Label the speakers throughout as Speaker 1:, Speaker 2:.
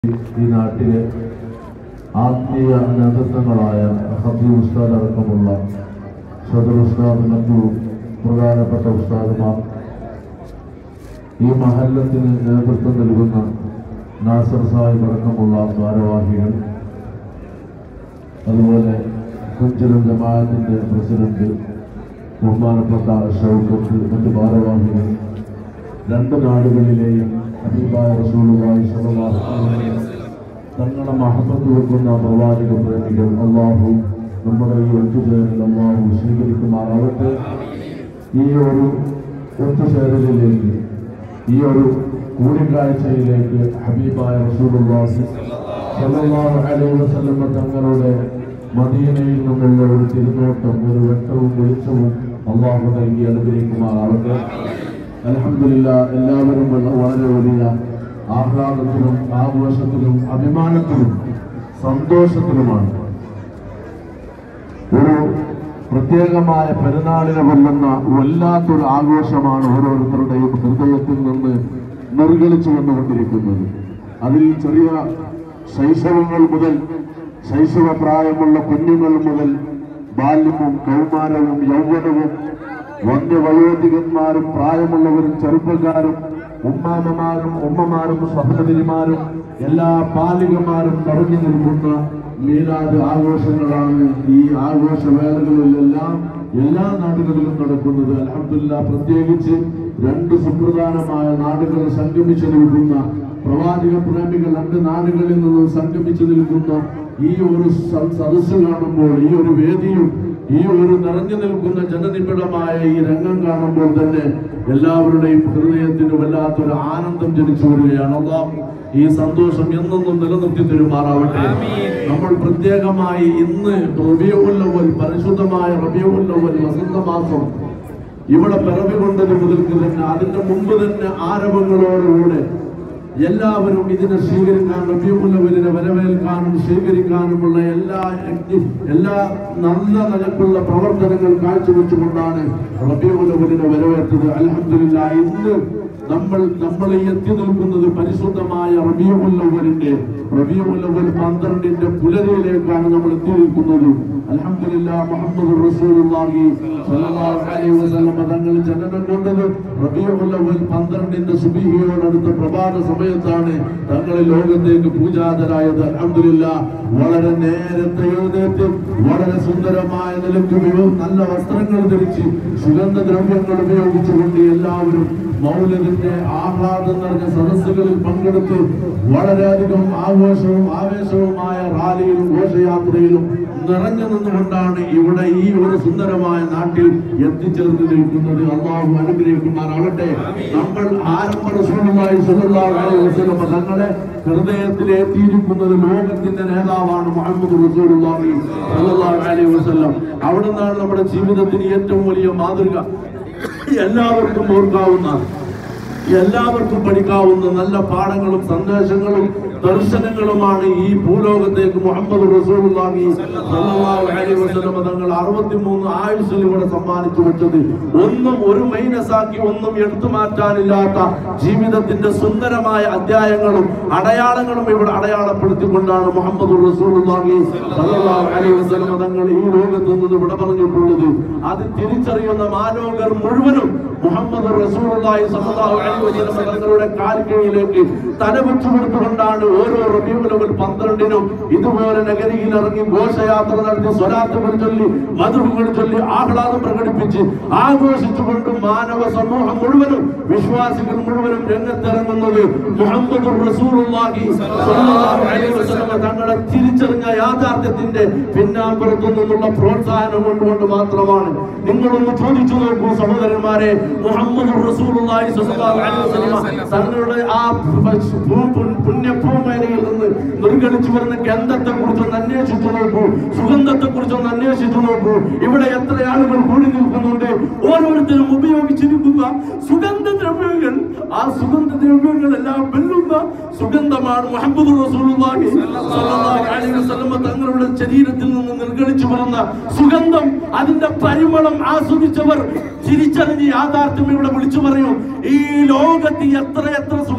Speaker 1: ഈ നാട്ടിലെ ആത്മീയ നേതൃത്വങ്ങളായ ഹബീബ് ഉസ്താദ് അടക്കമുള്ള സദർ ഉസ്താദ് മറ്റു പ്രധാനപ്പെട്ട ഉസ്താദുമാർ ഈ മഹല്ലത്തിന് നേതൃത്വം നൽകുന്ന നാസർ സാഹിബ് അടക്കമുള്ള ഭാരവാഹികൾ അതുപോലെ കുഞ്ചിലും ജമാഅത്തിന്റെ പ്രസിഡന്റ് ബഹുമാനപ്പെട്ട ഷൗക്കത്ത് മറ്റ് ഭാരവാഹികൾ രണ്ട് നാടുകളിലെയും ഹബീബായ റസൂലുള്ളാഹി സ്വല്ലല്ലാഹു അലൈഹി വസല്ലം തങ്ങളെ മഹബത്ത് വെക്കുന്ന പ്രവാചക പ്രേമികൾ അള്ളാഹു നമ്മുടെ ഈ ഒത്തുചേരൽ അള്ളാഹു സ്വീകരിക്കുമാറാവട്ടെ ഈ ഒരു ഒത്തുചേരലിലേക്ക് ഈ ഒരു കൂടിക്കാഴ്ചയിലേക്ക് ഹബീബായ റസൂലുള്ളാഹി സ്വല്ലല്ലാഹു അലൈഹി വസല്ലം തങ്ങളുടെ മദീനയിൽ നിന്നുള്ള ഒരു തിരുനോട്ടം ഒരു വെട്ടവും വെളിച്ചവും അള്ളാഹു നൽകി അനുഗ്രഹിക്കുമാറാവട്ടെ അലഹമില്ല എല്ലാവരും വളരെ വളരെ വലിയ ആഹ്ലാദത്തിലും ആഘോഷത്തിലും അഭിമാനത്തിലും സന്തോഷത്തിലുമാണ് ഒരു പ്രത്യേകമായ പെരുന്നാളിനെ കൊല്ലുന്ന വല്ലാത്തൊരു ആഘോഷമാണ് ഓരോരുത്തരുടെയും ഹൃദയത്തിൽ നിന്ന് നിർഗളിച്ചു വന്നുകൊണ്ടിരിക്കുന്നത് അതിൽ ചെറിയ ശൈശവങ്ങൾ മുതൽ ശൈശവ പ്രായമുള്ള കുഞ്ഞുങ്ങൾ മുതൽ ബാല്യവും കൗമാരവും യൗവനവും വന്യവയോധികന്മാരും പ്രായമുള്ളവരും ചെറുപ്പക്കാരും ഉമ്മാമ്മമാരും ഉമ്മമാരും സഹോദരിമാരും എല്ലാ ബാലികമാരും നിറഞ്ഞു നിൽക്കുന്ന മീലാദ് ആഘോഷങ്ങളാണ് ഈ ആഘോഷവേളകളിലെല്ലാം എല്ലാ നാടുകളിലും നടക്കുന്നത് അലഹമില്ല പ്രത്യേകിച്ച് രണ്ട് സുപ്രധാനമായ നാടുകൾ സംഗമിച്ചു നിൽക്കുന്ന പ്രവാചക പ്രേമികൾ രണ്ട് നാടുകളിൽ നിന്നും സംഗമിച്ചു നിൽക്കുന്ന ഈ ഒരു സ- സദസ്സ് കാണുമ്പോൾ ഈ ഒരു വേദിയും ഈ ഒരു നിറഞ്ഞു നിൽക്കുന്ന ജനനിബിഡമായ ഈ രംഗം കാണുമ്പോൾ തന്നെ എല്ലാവരുടെയും ഹൃദയത്തിന് വല്ലാത്തൊരു ആനന്ദം ജനിച്ചു വരികയാണ് അള്ളാഹു ഈ സന്തോഷം എന്നെന്നും നിലനിർത്തി തരുമാറാവട്ടെ നമ്മൾ പ്രത്യേകമായി ഇന്ന് റബിയുല്ലവൽ പരിശുദ്ധമായ റബിയുല്ലവൽ വസന്തമാസം ഇവിടെ പിറവി കൊണ്ടത് മുതൽക്ക് തന്നെ അതിന്റെ മുമ്പ് തന്നെ ആരവങ്ങളോടുകൂടെ എല്ലാവരും ഇതിനെ സ്വീകരിക്കാൻ റബിയുല്ലവലിനെ വരവേൽക്കാനും സ്വീകരിക്കാനുമുള്ള എല്ലാ എല്ലാ നല്ല നിലക്കുള്ള പ്രവർത്തനങ്ങൾ കാഴ്ചവെച്ചുകൊണ്ടാണ് റബിയുല്ലവലിനെ വരവേറ്റത് അലഹമില്ല ഇന്ന് നമ്മൾ നമ്മൾ ഈ എത്തി നിൽക്കുന്നത് പരിശുദ്ധമായ റബിയുല്ലവലിന്റെ റബിയുല്ലവൽ പന്ത്രണ്ടിന്റെ പുലരിയിലേക്കാണ് നമ്മൾ എത്തി നിൽക്കുന്നത് അൽഹംദുലില്ലാ മുഹമ്മദ് റസൂലുള്ളാഹി സ്വല്ലല്ലാഹു അലൈഹി വസല്ലം തങ്ങൾ ജനനം കൊണ്ടത് റബീഉൽ പന്ത്രണ്ടിന്റെ സുബിഹിയോടടുത്ത പ്രഭാത സമയത്താണ് തങ്ങൾ ഈ ലോകത്തേക്ക് പൂജാതരായത് അൽഹംദുലില്ലാ വളരെ നേരത്തെ എഴുന്നേറ്റ് വളരെ സുന്ദരമായ നിലയ്ക്ക് വിവ- നല്ല വസ്ത്രങ്ങൾ ധരിച്ച് സുഗന്ധദ്രവ്യങ്ങൾ ഉപയോഗിച്ചുകൊണ്ട് എല്ലാവരും മൗലതിന്റെ ആഹ്ലാദം നിറഞ്ഞ സദസ്സുകളിൽ പങ്കെടുത്ത് വളരെയധികം ആഘോഷവും ആവേശവുമായ റാലിയിലും ഘോഷയാത്രയിലും നിറഞ്ഞു നിന്നുകൊണ്ടാണ് ഇവിടെ ഈ ഒരു സുന്ദരമായ നാട്ടിൽ എത്തിച്ചേർന്ന് നിൽക്കുന്നത് അള്ളാഹു അനുഗ്രഹിക്കുമാറാകട്ടെ നമ്മൾ ആരംഭ റസൂലുള്ളാഹി സ്വല്ലല്ലാഹു അലൈഹി വസല്ലം തങ്ങളെ ഹൃദയത്തിൽ എത്തിയിരിക്കുന്നത് ലോകത്തിന്റെ നേതാവാണ് മുഹമ്മദ് റസൂലുള്ളാഹി സ്വല്ലല്ലാഹു അലൈഹി വസല്ലം അവിടെ നിന്നാണ് നമ്മുടെ ജീവിതത്തിന് ഏറ്റവും വലിയ മാതൃക എല്ലാവർക്കും ഓർക്കാവുന്ന എല്ലാവർക്കും പഠിക്കാവുന്ന നല്ല പാഠങ്ങളും സന്ദേശങ്ങളും ദർശനങ്ങളുമാണ് ഈ ഭൂലോകത്തേക്ക് മുഹമ്മദ് റസൂലുള്ളാഹി സ്വല്ലല്ലാഹു അലൈഹി വസല്ലം തങ്ങൾ 63 ആയുസ്സിൽ ഇവിടെ സമ്മാനിച്ചു വെച്ചത് ഒന്നും ഒരു മൈനസാക്കി ഒന്നും എടുത്തു മാറ്റാനില്ലാത്ത ജീവിതത്തിന്റെ സുന്ദരമായ അധ്യായങ്ങളും അടയാളങ്ങളും ഇവിടെ അടയാളപ്പെടുത്തിക്കൊണ്ടാണ് മുഹമ്മദ് റസൂലുള്ളാഹി സ്വല്ലല്ലാഹു അലൈഹി വസല്ലം തങ്ങൾ ഈ ലോകത്ത് നിന്ന് ഇവിടെ പറഞ്ഞിട്ടുള്ളത് അത് തിരിച്ചറിയുന്ന മാനവകർ മുഴുവനും മുഹമ്മദ് റസൂലുള്ളാഹി സ്വല്ലല്ലാഹു അലൈഹി വസല്ലം തങ്ങളുടെ കാൽക്കീഴിലേക്ക് തലവെച്ചു കൊടുത്തുകൊണ്ടാണ് ഓരോ റബീഉൽ പന്ത്രണ്ടിനും ഇതുപോലെ നഗരിയിൽ ഇറങ്ങി ഘോഷയാത്ര നടത്തി സ്വലാത്തുകൾ ചൊല്ലി മധുകൾ ചൊല്ലി ആഹ്ലാദം പ്രകടിപ്പിച്ച് ആഘോഷിച്ചുകൊണ്ട് മാനവ സമൂഹം മുഴുവനും വിശ്വാസികൾ മുഴുവനും രംഗത്തിറങ്ങുന്നത് മുഹമ്മദ് റസൂലുള്ളാഹി സ്വല്ലല്ലാഹു അലൈഹി വസല്ലം തങ്ങളെ തിരിച്ചറിഞ്ഞ യാഥാർത്ഥ്യത്തിന്റെ പിന്നാമ്പുറത്തു നിന്നുള്ള പ്രോത്സാഹനം കൊണ്ടുകൊണ്ട് മാത്രമാണ് നിങ്ങളൊന്ന് ചോദിച്ചു നോക്കൂ സഹോദരന്മാരെ മുഹമ്മദ് റസൂലുള്ളാഹി സ്വല്ലല്ലാഹു അലൈഹി വസല്ലം തങ്ങളുടെ ആ ഭൂ- ഭൂ- പുണ്യഭൂമേനയിൽ നിന്ന് നിർഗളിച്ചു വരുന്ന ഗന്ധത്തെ കുറിച്ചൊന്ന് അന്വേഷിച്ചു നോക്കൂ സുഗന്ധത്തെ കുറിച്ചൊന്ന് അന്വേഷിച്ചു നോക്കൂ ഇവിടെ എത്ര ആളുകൾ കൂടി നിൽക്കുന്നുണ്ട് ഓരോരുത്തരും ഉപയോഗിച്ചിരിക്കുന്ന സുഗന്ധദ്രവ്യങ്ങൾ ആ സുഗന്ധദ്രവ്യങ്ങളെല്ലാം വെല്ലുന്ന സുഗന്ധമാണ് മുഹമ്മദ് റസൂലുള്ളാഹി സ്വല്ലല്ലാഹു അലൈഹി വസല്ലം തങ്ങളുടെ ശരീരത്തിൽ നിന്ന് നിർഗളിച്ചു വരുന്ന സുഗന്ധം അതിന്റെ പരിമളം ആസ്വദിച്ചവർ തിരിച്ചറിഞ്ഞ് യാഥാർത്ഥ്യം ഇവിടെ വിളിച്ചു പറയും ഈ ലോകത്ത് എത്ര എത്ര സുഗന്ധ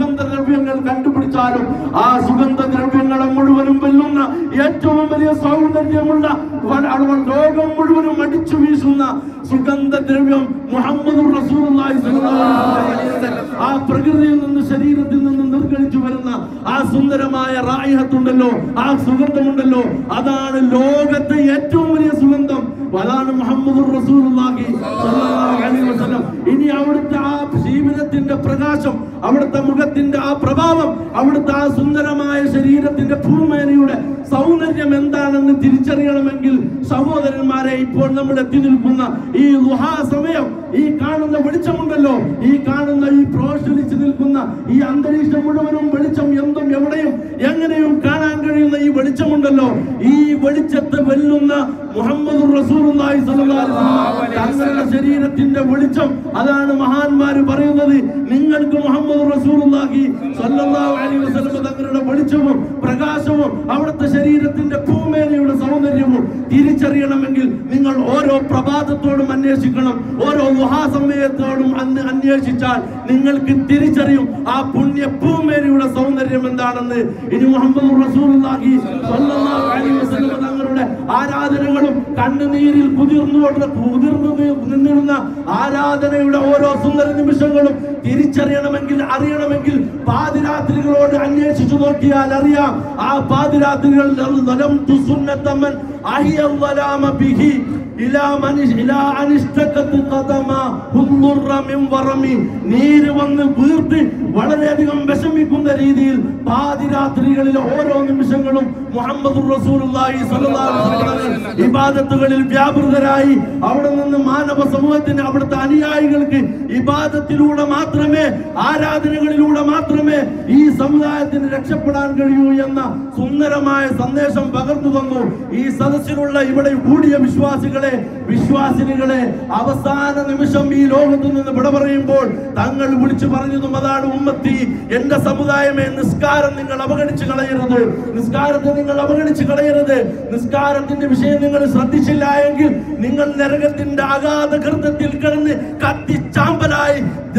Speaker 1: സുഗന്ധദ്രവ്യങ്ങൾ കണ്ടുപിടിച്ചാലും ആ സുഗന്ധദ്രവ്യങ്ങളെ മുഴുവനും വെല്ലുന്ന ഏറ്റവും വലിയ സൗന്ദര്യമുള്ള വ- അവൾ ലോകം മുഴുവനും അടിച്ചു വീശുന്ന സുഗന്ധദ്രവ്യം മുഹമ്മദ് റസൂലുള്ളാഹി സ്വല്ലല്ലാഹു അലൈഹി വസല്ലം. ആ പ്രകൃതിയിൽ നിന്ന് ശരീരത്തിൽ നിന്ന് നിർഗളിച്ചു വരുന്ന ആ സുന്ദരമായ റായിഹത്തുണ്ടല്ലോ ആ സുഗന്ധമുണ്ടല്ലോ അതാണ് ലോകത്തെ ഏറ്റവും വലിയ സുഗന്ധം അതാണ് മുഹമ്മദ് റസൂലുള്ളാഹി സ്വല്ലല്ലാഹു അലൈഹി വസല്ലം ഇനി അവിടുത്തെ ആ ജീവിതത്തിന്റെ പ്രകാശം അവിടുത്തെ മുഖത്തിന്റെ ആ പ്രഭാവം അവിടുത്തെ ആ സുന്ദരമായ ശരീരത്തിന്റെ ഭൂമേനയുടെ സൗന്ദര്യം എന്താണെന്ന് തിരിച്ചറിയണമെങ്കിൽ സഹോദരന്മാരെ ഇപ്പോൾ നമ്മൾ എത്തി നിൽക്കുന്ന ഈ ലുഹാ സമയം ഈ കാണുന്ന വെളിച്ചമുണ്ടല്ലോ ഈ കാണുന്ന ഈ പ്രോഷലിച്ച് നിൽക്കുന്ന ഈ അന്തരീക്ഷം മുഴുവനും വെളിച്ചം എന്തും എവിടെയും എങ്ങനെയും കാണാൻ കഴിയുന്ന ഈ വെളിച്ചമുണ്ടല്ലോ ഈ വെളിച്ചത്തെ വെല്ലുന്ന മുഹമ്മദ് റസൂലുള്ളാഹി സ്വല്ലല്ലാഹു അലൈഹി വസല്ലം തങ്ങളുടെ ശരീരത്തിന്റെ വെളിച്ചം അതാണ് മഹാന്മാര് പറയുന്നത് നിങ്ങൾക്ക് മുഹമ്മദ് റസൂലുള്ളാഹി സ്വല്ലല്ലാഹു അലൈഹി വസല്ലം തങ്ങളുടെ വെളിച്ചവും പ്രകാശവും അവിടുത്തെ ശരീരത്തിന്റെ ഭൂമേനയുടെ സൗന്ദര്യവും തിരിച്ചറിയണമെങ്കിൽ നിങ്ങൾ ഓരോ പ്രഭാതത്തോടും അന്വേഷിക്കണം ഓരോ മഹാസമയത്തോടും അന്ന് അന്വേഷിച്ചാൽ നിങ്ങൾക്ക് തിരിച്ചറിയും ആ പുണ്യ ഭൂമേനയുടെ സൗന്ദര്യം എന്താണെന്ന് ഇനി മുഹമ്മദ് റസൂലുള്ളാഹി സ്വല്ലല്ലാഹു അലൈഹി വസല്ലം തങ്ങളുടെ ആരാധനകളും കണ്ണുനീരിൽ കുതിർന്നു കുതിർന്നു നിന്നിരുന്ന ആരാധനയുടെ ഓരോ സുന്ദര നിമിഷങ്ങളും തിരിച്ചറിയണമെങ്കിൽ അറിയണമെങ്കിൽ പാതിരാത്രികളോട് അന്വേഷിച്ചു നോക്കിയാൽ അറിയാം ആ പാതിരാത്രികൾ ലം തുസുന്നത്തമൻ അഹിയ വലാമ ബിഹി ഇലാ മനിഷ് ഇലാ അനിഷ്ടകത്ത് ഖദമ ഹുന്നുറ മിൻ വറമി നീര് വന്ന് വീർത്ത് വളരെയധികം വിഷമിക്കുന്ന രീതിയിൽ പാതിരാത്രികളിലെ ഓരോ നിമിഷങ്ങളും മുഹമ്മദ് റസൂലുള്ളാഹി സ്വല്ലല്ലാഹു അലൈഹി വസല്ലം ഇബാദത്തുകളിൽ വ്യാപൃതരായി അവിടെ നിന്ന് മാനവ സമൂഹത്തിന് അവിടുത്തെ അനുയായികൾക്ക് ഇബാദത്തിലൂടെ മാത്രമേ ആരാധനകളിലൂടെ മാത്രമേ ഈ സമുദായത്തിന് രക്ഷപ്പെടാൻ കഴിയൂ എന്ന സുന്ദരമായ സന്ദേശം പകർന്നു തന്നു ഈ സദസ്സിലുള്ള ഇവിടെ കൂടിയ വിശ്വാസികളെ വിശ്വാസിനികളെ അവസാന നിമിഷം ഈ ലോകത്തു നിന്ന് വിട പറയുമ്പോൾ തങ്ങൾ വിളിച്ചു പറഞ്ഞതും അതാണ് ഉമ്മത്തി എന്റെ സമുദായമേ നിസ്കാരം നിങ്ങൾ അവഗണിച്ചു കളയരുത് നിസ്കാരത്തെ നിങ്ങൾ അവഗണിച്ചു കളയരുത് നിസ്കാരത്തിന്റെ വിഷയം നിങ്ങൾ ശ്രദ്ധിച്ചില്ല എങ്കിൽ നിങ്ങൾ നരകത്തിന്റെ അഗാധ ഗർത്തത്തിൽ കിടന്ന് കത്തിച്ചാമ്പലായി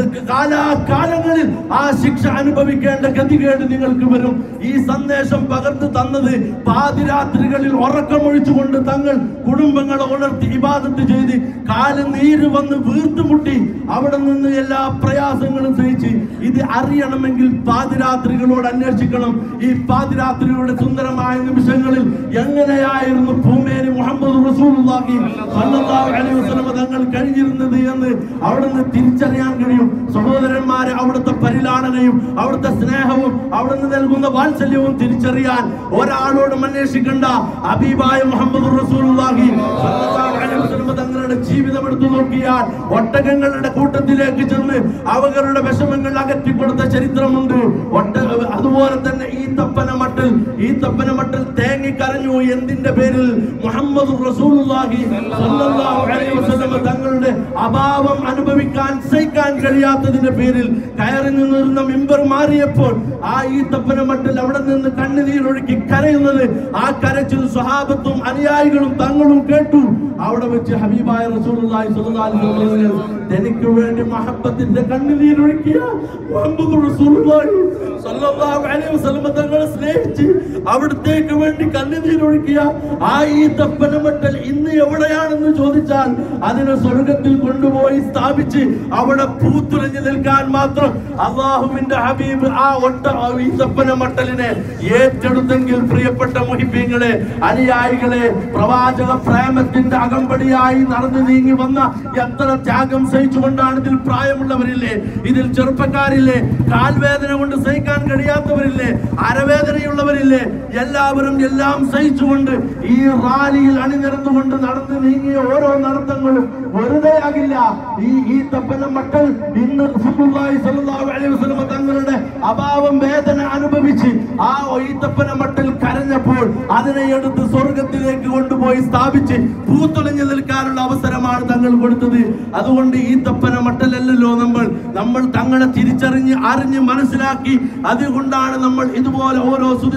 Speaker 1: കാലാകാലങ്ങളിൽ ആ ശിക്ഷ അനുഭവിക്കേണ്ട ഗതികേട് നിങ്ങൾക്ക് വരും ഈ സന്ദേശം പകർന്നു തന്നത് പാതിരാത്രികളിൽ ഉറക്കമൊഴിച്ചുകൊണ്ട് തങ്ങൾ കുടുംബങ്ങളെ ഉണർത്തി ഇബാദത്ത് ചെയ്ത് കാല് നീര് വന്ന് വീർത്തുമുട്ടി അവിടെ നിന്ന് എല്ലാ പ്രയാസങ്ങളും സഹിച്ച് ഇത് അറിയണമെങ്കിൽ പാതിരാത്രികളോട് അന്വേഷിക്കണം ഈ പാതിരാത്രികളുടെ സുന്ദരമായ നിമിഷങ്ങളിൽ എങ്ങനെയായിരുന്നു ഭൂമേനി മുഹമ്മദ് റസൂലുള്ളാഹി സ്വല്ലല്ലാഹു അലൈഹി വസല്ലം തങ്ങൾ കഴിഞ്ഞിരുന്നത് എന്ന് അവിടുന്ന് തിരിച്ചറിയാൻ കഴിയും സഹോദരന്മാരെ അവിടുത്തെ പരിലാളനയും അവിടുത്തെ സ്നേഹവും അവിടുന്ന് നൽകുന്ന വാത്സല്യവും തിരിച്ചറിയാൻ ഒരാളോടും അന്വേഷിക്കണ്ട അബീബായ മുഹമ്മദ് റസൂലുള്ളാഹി സ്വല്ലല്ലാഹു അലൈഹി വസല്ലം തങ്ങളുടെ ജീവിതം എടുത്തു നോക്കിയാൽ ഒട്ടകങ്ങളുടെ കൂട്ടത്തിലേക്ക് ചെന്ന് അവരുടെ വിഷമങ്ങൾ അകറ്റിക്കൊടുത്ത ചരിത്രമുണ്ട് ഒട്ട അതുപോലെ തന്നെ ഈ തപ്പന മട്ടിൽ ഈ തപ്പന മട്ടിൽ തേങ്ങിക്കരഞ്ഞു എന്തിന്റെ പേരിൽ മുഹമ്മദ് റസൂലുള്ളാഹി സ്വല്ലല്ലാഹു അലൈഹി വസല്ലം തങ്ങളുടെ അഭാവം അനുഭവിക്കാൻ സഹിക്കാൻ കഴിയാത്തതിന്റെ പേരിൽ കയറി നിന്നിരുന്ന മിമ്പർ മാറിയപ്പോൾ ആ ഈ തപ്പന മട്ടിൽ അവിടെ നിന്ന് കണ്ണുനീരൊഴുക്കി കരയുന്നത് ആ കരച്ചിൽ സ്വഹാബത്തും അനുയായികളും തങ്ങളും കേട്ടു അവിടെ വെച്ച് ഹബീബായ റസൂലുള്ളാഹി സ്വല്ലല്ലാഹു അലൈഹി വസല്ലം തനിക്ക് വേണ്ടി മഹബത്തിന്റെ കണ്ണുനീരൊഴുക്കിയ മുഹമ്മദ് റസൂലുള്ളാഹി സ്വല്ലല്ലാഹു അലൈഹി വസല്ലം തങ്ങളെ സ്നേഹിച്ച് അവിടത്തേക്ക് വേണ്ടി കണ്ണുനീരൊഴുക്കിയ ആ ഈ തപ്പനമട്ടൽ ഇന്ന് എവിടെയാണെന്ന് ചോദിച്ചാൽ അതിനെ സ്വർഗത്തിൽ കൊണ്ടുപോയി സ്ഥാപിച്ച് അവിടെ പൂത്തുലഞ്ഞു നിൽക്കാൻ മാത്രം അള്ളാഹുവിന്റെ ഹബീബ് ആ ഒട്ട ആ ഈ തപ്പനമട്ടലിനെ ഏറ്റെടുത്തെങ്കിൽ പ്രിയപ്പെട്ട മുഹിബീങ്ങളെ അനുയായികളെ പ്രവാചക പ്രേമത്തിന്റെ അകമ്പടിയായി നടന്നു നീങ്ങി വന്ന എത്ര ത്യാഗം സഹിച്ചുകൊണ്ടാണ് ഇതിൽ പ്രായമുള്ളവരില്ലേ ഇതിൽ ചെറുപ്പക്കാരില്ലേ കാൽവേദന കൊണ്ട് സഹിക്കാൻ കഴിയാത്തവരില്ലേ അരവേദനയുള്ളവരില്ലേ എല്ലാവരും എല്ലാം സഹിച്ചുകൊണ്ട് ഈ റാലിയിൽ അണിനിരന്നുകൊണ്ട് നടന്നു നീങ്ങിയ ഓരോ നടത്തങ്ങളും വെറുതെ ആകില്ല ഈ ഈ തപ്പന മക്കൾ ഇന്ന് റസൂലുള്ളാഹി സ്വല്ലല്ലാഹു അലൈഹി വസല്ലം തങ്ങളുടെ അഭാവം വേദന അനുഭവിച്ച് ആ ഈത്തപ്പന മട്ടിൽ കരഞ്ഞപ്പോൾ അതിനെ എടുത്ത് സ്വർഗത്തിലേക്ക് കൊണ്ടുപോയി സ്ഥാപിച്ച് പൂത്തുലഞ്ഞു നിൽക്കാനുള്ള അവസരമാണ് തങ്ങൾ കൊടുത്തത് അതുകൊണ്ട് ഈ തപ്പന മട്ടലല്ലല്ലോ നമ്മൾ നമ്മൾ തങ്ങളെ തിരിച്ചറിഞ്ഞ് അറിഞ്ഞ് മനസ്സിലാക്കി അതുകൊണ്ടാണ് നമ്മൾ ഇതുപോലെ ഓരോ സുദിനങ്ങളെയും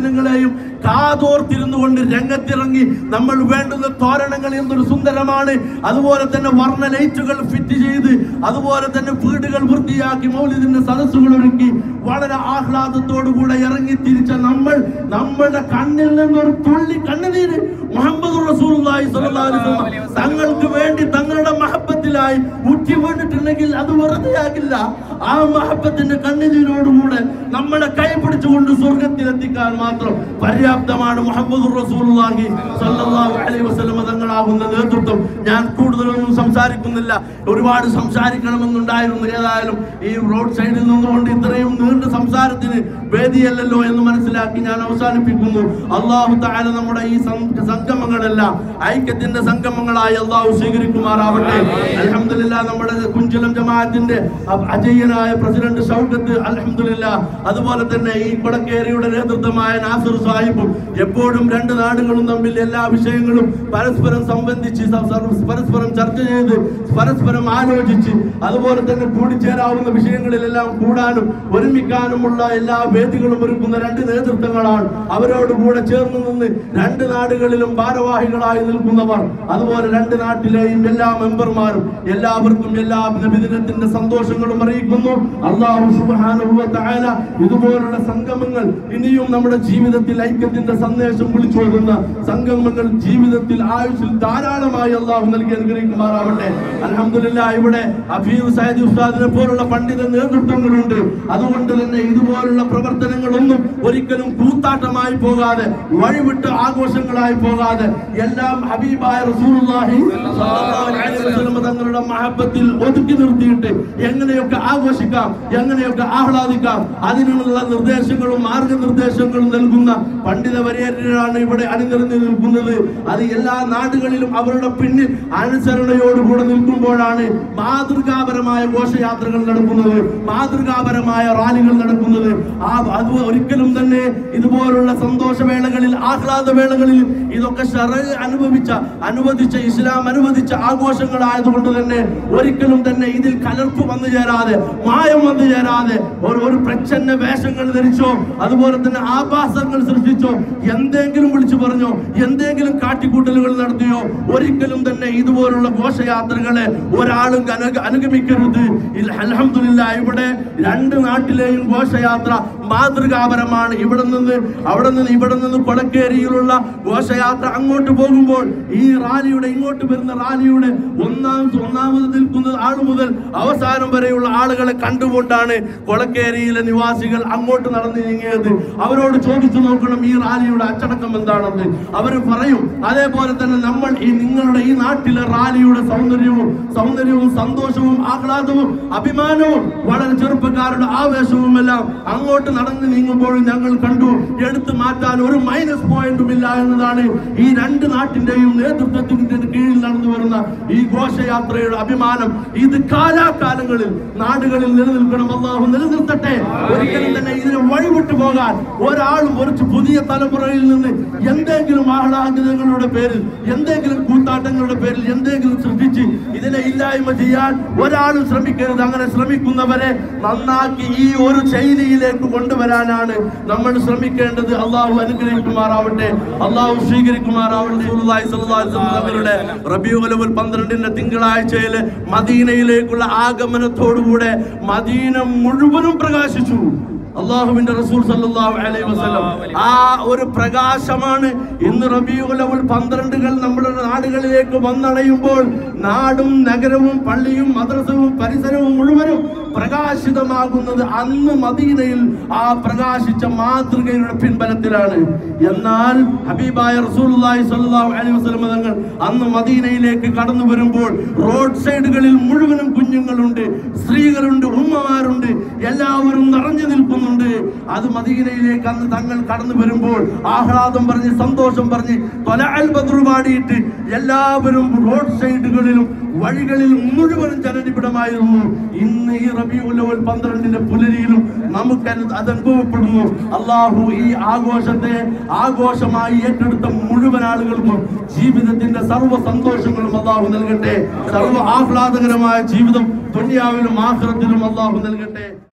Speaker 1: വേളയും കാതോർത്തിരുന്നു കൊണ്ട് രംഗത്തിറങ്ങി നമ്മൾ വേണ്ടുന്ന തോരണങ്ങൾ എന്തൊരു സുന്ദരമാണ് അതുപോലെ തന്നെ വർണ്ണ ലൈറ്റുകൾ ഫിറ്റ് ചെയ്ത് അതുപോലെ തന്നെ വീടുകൾ വൃത്തിയാക്കി മൗലിദിന്റെ സദസ്സുകൾ ഒരുക്കി വളരെ ആഹ്ലാദത്തോടുകൂടെ ഇറങ്ങി തിരിച്ച നമ്മൾ നമ്മളുടെ കണ്ണിൽ നിന്നൊരു തുള്ളി കണ്ണുനീര് മുഹമ്മദ് റസൂലുള്ളാഹി സ്വല്ലല്ലാഹു അലൈഹി വസല്ലം തങ്ങൾക്ക് വേണ്ടി തങ്ങളുടെ മഹബത്തിലായി ഉറ്റി വീണിട്ടുണ്ടെങ്കിൽ അത് വെറുതെ ആകില്ല ആ മഹബത്തിന്റെ കണ്ണുനീരോടുകൂടെ നമ്മളെ കൈ പിടിച്ചുകൊണ്ട് സ്വർഗത്തിലെത്തിക്കാൻ മാത്രം പര്യാപ്തമാണ് മുഹമ്മദ് റസൂലുള്ളാഹി സ്വല്ലല്ലാഹു അലൈഹി വസല്ലം തങ്ങളാകുന്ന നേതൃത്വം ഞാൻ കൂടുതലൊന്നും സംസാരിക്കുന്നില്ല ഒരുപാട് സംസാരിക്കണമെന്നുണ്ടായിരുന്നു ഏതായാലും ഈ റോഡ് സൈഡിൽ നിന്നുകൊണ്ട് ഇത്രയും നീണ്ട സംസാരത്തിന് വേദിയല്ലല്ലോ എന്ന് മനസ്സിലാക്കി ഞാൻ അവസാനിപ്പിക്കുന്നു അള്ളാഹു താല നമ്മുടെ ഈ സം- സംഗമങ്ങളെല്ലാം ഐക്യത്തിന്റെ സംഗമങ്ങളായി അള്ളാഹു സ്വീകരിക്കുമാറാവട്ടെ അലഹമില്ല നമ്മുടെ കുഞ്ചലം ജമാഅത്തിന്റെ അ- അജയ്യനായ പ്രസിഡന്റ് ഷൗക്കത്ത് അലഹമില്ല അതുപോലെ തന്നെ ഈ കൊടക്കേരിയുടെ നേതൃത്വമായ നാസർ സാഹിബും എപ്പോഴും രണ്ട് നാടുകളും തമ്മിൽ എല്ലാ വിഷയങ്ങളും പരസ്പരം സംബന്ധിച്ച് സ- സ- പരസ്പരം ചർച്ച ചെയ്ത് പരസ്പരം ആലോചിച്ച് അതുപോലെ തന്നെ കൂടിച്ചേരാവുന്ന വിഷയങ്ങളിലെല്ലാം കൂടാനും ഒരുമിക്കാനുമുള്ള എല്ലാ വേദികളും ഒരുക്കുന്ന രണ്ട് നേതൃത്വങ്ങളാണ് അവരോട് കൂടെ ചേർന്ന് നിന്ന് രണ്ട് നാടുകളിലും ഭാരവാഹികളായി നിൽക്കുന്നവർ അതുപോലെ രണ്ട് നാട്ടിലെയും എല്ലാ മെമ്പർമാരും എല്ലാവർക്കും എല്ലാ നബിദിനത്തിന്റെ സന്തോഷങ്ങളും അറിയിക്കുന്നു അള്ളാഹു സുബ്ഹാനഹു വ തആല ഇതുപോലുള്ള സംഗമങ്ങൾ ഇനിയും നമ്മുടെ ജീവിതത്തിൽ ഐക്യത്തിന്റെ സന്ദേശം വിളിച്ചോതുന്ന സംഗമങ്ങൾ ജീവിതത്തിൽ ആയുഷിൽ ധാരാളമായി അള്ളാഹു നൽകി അനുഗ്രഹിക്കുമാറാവട്ടെ അലഹമില്ല ഇവിടെ അഫീർ സൈദ് ഉസ്താദിനെ പോലുള്ള പണ്ഡിത നേതൃത്വങ്ങളുണ്ട് അതുകൊണ്ട് തന്നെ ഇതുപോലുള്ള പ്രവർത്തനങ്ങളൊന്നും ഒരിക്കലും കൂത്താട്ടമായി പോകാതെ വഴിവിട്ട് ആഘോഷങ്ങളായി പോകാതെ എല്ലാം ഹബീബായ റസൂലുള്ളാഹി സ്വല്ലല്ലാഹു അലൈഹി വസല്ലം തങ്ങളുടെ മഹബത്തിൽ ഒതുക്കി നിർത്തിയിട്ട് എങ്ങനെയൊക്കെ ആഘോഷിക്കാം എങ്ങനെയൊക്കെ ആഹ്ലാദിക്കാം അതിനുള്ള നിർദ്ദേശങ്ങളും മാർഗനിർദ്ദേശങ്ങളും നൽകുന്ന പണ്ഡിത വര്യരാണ് ഇവിടെ അണിനിരന്ന് നിൽക്കുന്നത് അത് എല്ലാ നാടുകളിലും അവരുടെ പിന്നിൽ അനുസരണയോടുകൂടെ നിൽക്കുമ്പോഴാണ് മാതൃകാപരമായ ഘോഷയാത്രകൾ നടക്കുന്നത് മാതൃകാപരമായ റാലികൾ നടക്കുന്നത് ആ അത് ഒരിക്കലും തന്നെ ഇതുപോലുള്ള സന്തോഷവേളകളിൽ ആഹ്ലാദവേളകളിൽ ഇതൊക്കെ ഷറ അനുഭവിച്ച അനുവദിച്ച ഇസ്ലാം അനുവദിച്ച ആഘോഷങ്ങളായതുകൊണ്ട് തന്നെ ഒരിക്കലും തന്നെ ഇതിൽ കലർപ്പ് വന്നു ചേരാതെ മായം വന്നു ചേരാതെ ഒരു ഒരു പ്രച്ഛന്ന വേഷങ്ങൾ ധരിച്ചോ അതുപോലെ തന്നെ ആഭാസങ്ങൾ സൃഷ്ടിച്ചോ എന്തെങ്കിലും വിളിച്ചു പറഞ്ഞോ എന്തെങ്കിലും കാട്ടിക്കൂട്ടലുകൾ നടത്തിയോ ഒരിക്കലും തന്നെ ഇതുപോലുള്ള ഘോഷയാത്രകളെ ഒരാളും അനു- അനുഗമിക്കരുത് ഇൽ- അൽഹംദുലില്ലാ ഇവിടെ രണ്ട് നാട്ടിലെയും ഘോഷയാത്ര മാതൃകാപരമാണ് ഇവിടെ നിന്ന് അവിടെ നിന്ന് ഇവിടെ നിന്ന് കൊടക്കേരിയിലുള്ള ഘോഷയാത്ര അങ്ങോട്ട് പോകുമ്പോൾ ഈ റാലിയുടെ ഇങ്ങോട്ട് വരുന്ന റാലിയുടെ ഒന്നാം ഒന്നാമത് നിൽക്കുന്ന ആൾ മുതൽ അവസാനം വരെയുള്ള ആളുകളെ കണ്ടുകൊണ്ടാണ് കൊളക്കേരിയിലെ നിവാസികൾ അങ്ങോട്ട് നടന്നു നീങ്ങിയത് അവരോട് ചോദിച്ചു നോക്കണം ഈ റാലിയുടെ അച്ചടക്കം എന്താണെന്ന് അവർ പറയും അതേപോലെ തന്നെ നമ്മൾ ഈ നിങ്ങളുടെ ഈ നാട്ടിലെ റാലിയുടെ സൗന്ദര്യവും സൗന്ദര്യവും സന്തോഷവും ആഹ്ലാദവും അഭിമാനവും വളരെ ചെറുപ്പക്കാരുടെ ആവേശവും എല്ലാം അങ്ങോട്ട് നടന്നു നീങ്ങുമ്പോൾ ഞങ്ങൾ കണ്ടു എടുത്തു മാറ്റാൻ ഒരു മൈനസ് പോയിന്റും ഇല്ല എന്നതാണ് ഈ രണ്ട് നാട്ടിന്റെയും നേതൃത്വത്തിന്റെ കീഴിൽ നടന്നു വരുന്ന ഈ ഘോഷയാത്രയുടെ അഭിമാനം ഇത് കാലാകാലങ്ങളിൽ നാടുകളിൽ നിലനിൽക്കണം അള്ളാഹു നിലനിർത്തട്ടെ ഒരിക്കലും തന്നെ ഇതിനെ വഴിവിട്ടു പോകാൻ ഒരാളും ഒരു പുതിയ തലമുറയിൽ നിന്ന് എന്തെങ്കിലും ആഹ്ലാദങ്ങളുടെ പേരിൽ എന്തെങ്കിലും കൂത്താട്ടങ്ങളുടെ പേരിൽ എന്തെങ്കിലും സൃഷ്ടിച്ച് ഇതിനെ ഇല്ലായ്മ ചെയ്യാൻ ഒരാളും ശ്രമിക്കരുത് അങ്ങനെ ശ്രമിക്കുന്നവരെ നന്നാക്കി ഈ ഒരു ശൈലിയിലേക്ക് കൊണ്ടുവരാനാണ് നമ്മൾ ശ്രമിക്കേണ്ടത് അള്ളാഹു അനുഗ്രഹിക്കുമാറാവട്ടെ അള്ളാഹു സ്വീകരിക്കുമാറാവട്ടെ റസൂലുള്ളാഹി സ്വല്ലല്ലാഹു അലൈഹി വസല്ലം തങ്ങളുടെ റബീഉൽ അവൽ പന്ത്രണ്ടിന്റെ തിങ്കളാഴ്ചയിലെ മദീനയിലേക്കുള്ള ആഗമനത്തോടുകൂടെ മദീന മുഴുവനും പ്രകാശിച്ചു അള്ളാഹുവിന്റെ റസൂൽ സല്ലല്ലാഹു അലൈഹി വസല്ലം ആ ഒരു പ്രകാശമാണ് ഇന്ന് റബീഉൽ അവൽ പന്ത്രണ്ടുകൾ നമ്മുടെ നാടുകളിലേക്ക് വന്നണയുമ്പോൾ നാടും നഗരവും പള്ളിയും മദ്രസവും പരിസരവും മുഴുവനും പ്രകാശിതമാകുന്നത് അന്ന് മദീനയിൽ ആ പ്രകാശിച്ച മാതൃകയുടെ പിൻബലത്തിലാണ് എന്നാൽ ഹബീബായ റസൂലുള്ളാഹി സ്വല്ലല്ലാഹു അലൈഹി വസല്ലം തങ്ങൾ അന്ന് മദീനയിലേക്ക് കടന്നു വരുമ്പോൾ റോഡ് സൈഡുകളിൽ മുഴുവനും കുഞ്ഞുങ്ങളുണ്ട് സ്ത്രീകളുണ്ട് ഉമ്മമാരുണ്ട് എല്ലാവരും നിറഞ്ഞു നിൽക്കുന്നുണ്ട് അത് മദീനയിലേക്ക് അന്ന് തങ്ങൾ കടന്നു വരുമ്പോൾ ആഹ്ലാദം പറഞ്ഞ് സന്തോഷം പറഞ്ഞ് തൊലഅൽ ബദ്ർ പാടിയിട്ട് എല്ലാവരും റോഡ് സൈഡുകളിലും വഴികളിൽ മുഴുവനും ജനനിബിഡമായിരുന്നു ഇന്ന് ഈ റബിയുൽ അവൽ പന്ത്രണ്ടിന്റെ പുലരിയിലും നമുക്ക് അത് അത് അനുഭവപ്പെടുന്നു അള്ളാഹു ഈ ആഘോഷത്തെ ആഘോഷമായി ഏറ്റെടുത്ത മുഴുവൻ ആളുകൾക്കും ജീവിതത്തിന്റെ സർവ്വ സന്തോഷങ്ങളും അള്ളാഹു നൽകട്ടെ സർവ്വ ആഹ്ലാദകരമായ ജീവിതം ദുനിയാവിലും ആഹ്റത്തിലും അള്ളാഹു നൽകട്ടെ